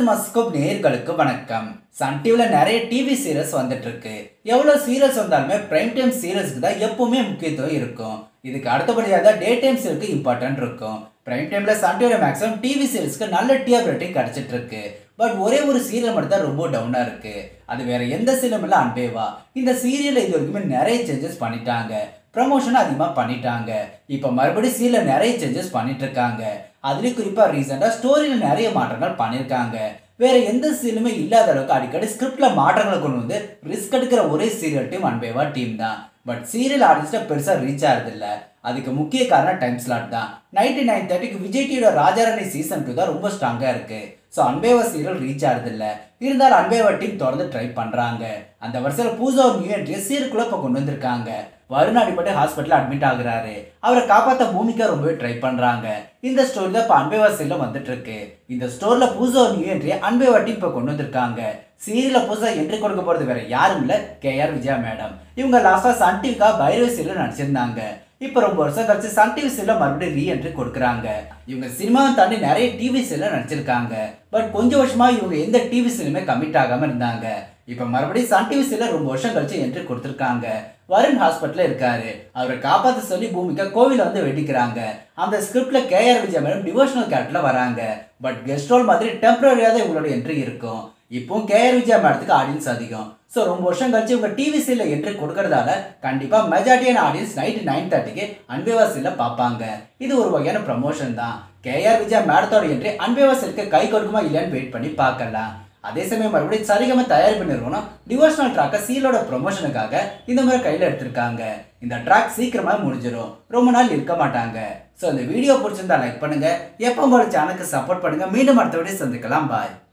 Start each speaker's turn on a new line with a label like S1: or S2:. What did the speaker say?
S1: cinemascope நேயர்களுக்கு வணக்கம் Sun டிவில நிறைய டிவி சீரியல்ஸ் வந்துட்டு இருக்கு எவ்வளவு சீரியல்ஸ் வந்தாலுமே பிரைம் டைம் சீரியல்ஸ்க்கு தான் எப்பவுமே முக்கியத்துவம் இருக்கும் இதுக்கு அடுத்தபடியாக தான் டே டைம் சீரியலுக்கு இம்பார்ட்டன்ட் இருக்கும் பிரைம் டைம்ல சன் டிவில மேக்ஸிமம் டிவி சீரியல்ஸ்க்கு நல்ல டிஆர் ரேட்டிங் கிடைச்சிட்டு இருக்கு பட் ஒரே ஒரு சீரியல் மட்டும் தான் ரொம்ப டவுனா இருக்கு அது வேற எந்த சீரியலும் இல்ல அன்பேவா இந்த சீரியல்ல இது வரைக்குமே நிறைய சேஞ்சஸ் பண்ணிட்டாங்க ப்ரமோஷன் அதிகமாக பண்ணிட்டாங்க இப்போ மறுபடியும் சீரியல் நிறைய சேஞ்சஸ் பண்ணிட்டு இருக்காங்க அதுலேயும் குறிப்பாக ரீசெண்டாக ஸ்டோரியில் நிறைய மாற்றங்கள் பண்ணியிருக்காங்க வேற எந்த சீரியலுமே இல்லாத அளவுக்கு அடிக்கடி ஸ்கிரிப்ட்ல மாற்றங்களை கொண்டு வந்து ரிஸ்க் எடுக்கிற ஒரே சீரியல் டீம் அன்பேவா டீம் தான் பட் சீரியல் ஆர்டிஸ்ட்டை பெருசாக ரீச் ஆகிறதில்ல அதுக்கு முக்கிய காரணம் டைம் ஸ்லாட் தான் நைன்டி நைன் தேர்ட்டிக்கு விஜய் டிவியோட ராஜாராணி சீசன் டூ தான் ரொம்ப ஸ்ட்ராங்காக இருக்கு ஸோ அன்பேவா சீரியல் ரீச் ஆகிறதில்ல இருந்தாலும் அன்பேவா டீம் தொடர்ந்து ட்ரை பண்ணுறாங்க அந்த வருஷத்தில் பூஜா ஒரு நியூ என்ட்ரியை சீருக்குள்ளே இப்போ கொண்டு வந்திருக்காங்க வருண் அடிப்பட்டு ஹாஸ்பிட்டல் அட்மிட் ஆகுறாரு அவரை காப்பாற்ற பூமிக்கா ரொம்பவே ட்ரை பண்றாங்க இந்த ஸ்டோரி தான் இப்போ அன்பேவா சீரியல் வந்துட்டு இருக்கு இந்த ஸ்டோரியில் பூஜா ஒரு நியூ என்ட்ரியை அன்பேவா டீம் இப்போ கொண்டு வந்திருக்காங்க சீரியல புதுசா என்ட்ரி கொடுக்க போறது வேற யாரும் இல்ல கே ஆர் விஜயா மேடம் இவங்க லாஸ்டா சன் டிவிக்கா பைரவ சீரியல் நடிச்சிருந்தாங்க இப்போ ரொம்ப வருஷம் கழிச்சு சன் டிவி சீரியல் மறுபடியும் ரீஎன்ட்ரி கொடுக்குறாங்க இவங்க சினிமாவை தாண்டி நிறைய டிவி சீரியல் நடிச்சிருக்காங்க பட் கொஞ்சம் வருஷமா இவங்க எந்த டிவி சீரியலுமே கமிட் ஆகாம இருந்தாங்க இப்போ மறுபடியும் சன் டிவி சீரியல் ரொம்ப வருஷம் கழிச்சு என்ட்ரி கொடுத்துருக்காங்க வருண் ஹாஸ்பிட்டல்ல இருக்காரு அவரை காப்பாற்ற சொல்லி பூமிக்கா கோவில வந்து வெடிக்கிறாங்க அந்த ஸ்கிரிப்ட்ல K R Vijaya madam devotional கேரக்டர்ல வராங்க பட் கெஸ்ட் ரோல் மாதிரி டெம்பரரியா தான் இவங்களோட என்ட்ரி இருக்கும் இப்போ கேஆர் விஜயா மேடத்துக்கு ஆடியன்ஸ் அதிகம் ஸோ ரொம்ப வருஷம் கழிச்சு இவங்க டிவி சீரியல் என்ட்ரி கொடுக்கறதால கண்டிப்பாக மெஜாரிட்டியான ஆடியன்ஸ் நைட்டு நைன் தேர்ட்டிக்கு அன்பேவா சீரியல் பார்ப்பாங்க இது ஒரு வகையான ப்ரமோஷன் தான் கேஆர் விஜயா மேடத்தோட என்ட்ரி அன்பேவா சீரியலுக்கு கை கொடுக்குமா இல்லையான்னு வெயிட் பண்ணி பார்க்கலாம் அதே சமயம் மறுபடியும் சரிகம தயாரிப்பு நிறுவனம் டிவோஷனல் ட்ராக்கை சீலோட ப்ரொமோஷனுக்காக இந்த மாதிரி கையில் எடுத்திருக்காங்க இந்த ட்ராக் சீக்கிரமாக முடிஞ்சிடும் ரொம்ப நாள் இருக்க மாட்டாங்க ஸோ இந்த வீடியோ பிடிச்சிருந்தா லைக் பண்ணுங்க எப்போ உங்களோட சேனலுக்கு சப்போர்ட் பண்ணுங்க மீண்டும் அடுத்த வீடியோ சந்திக்கலாம் பாய்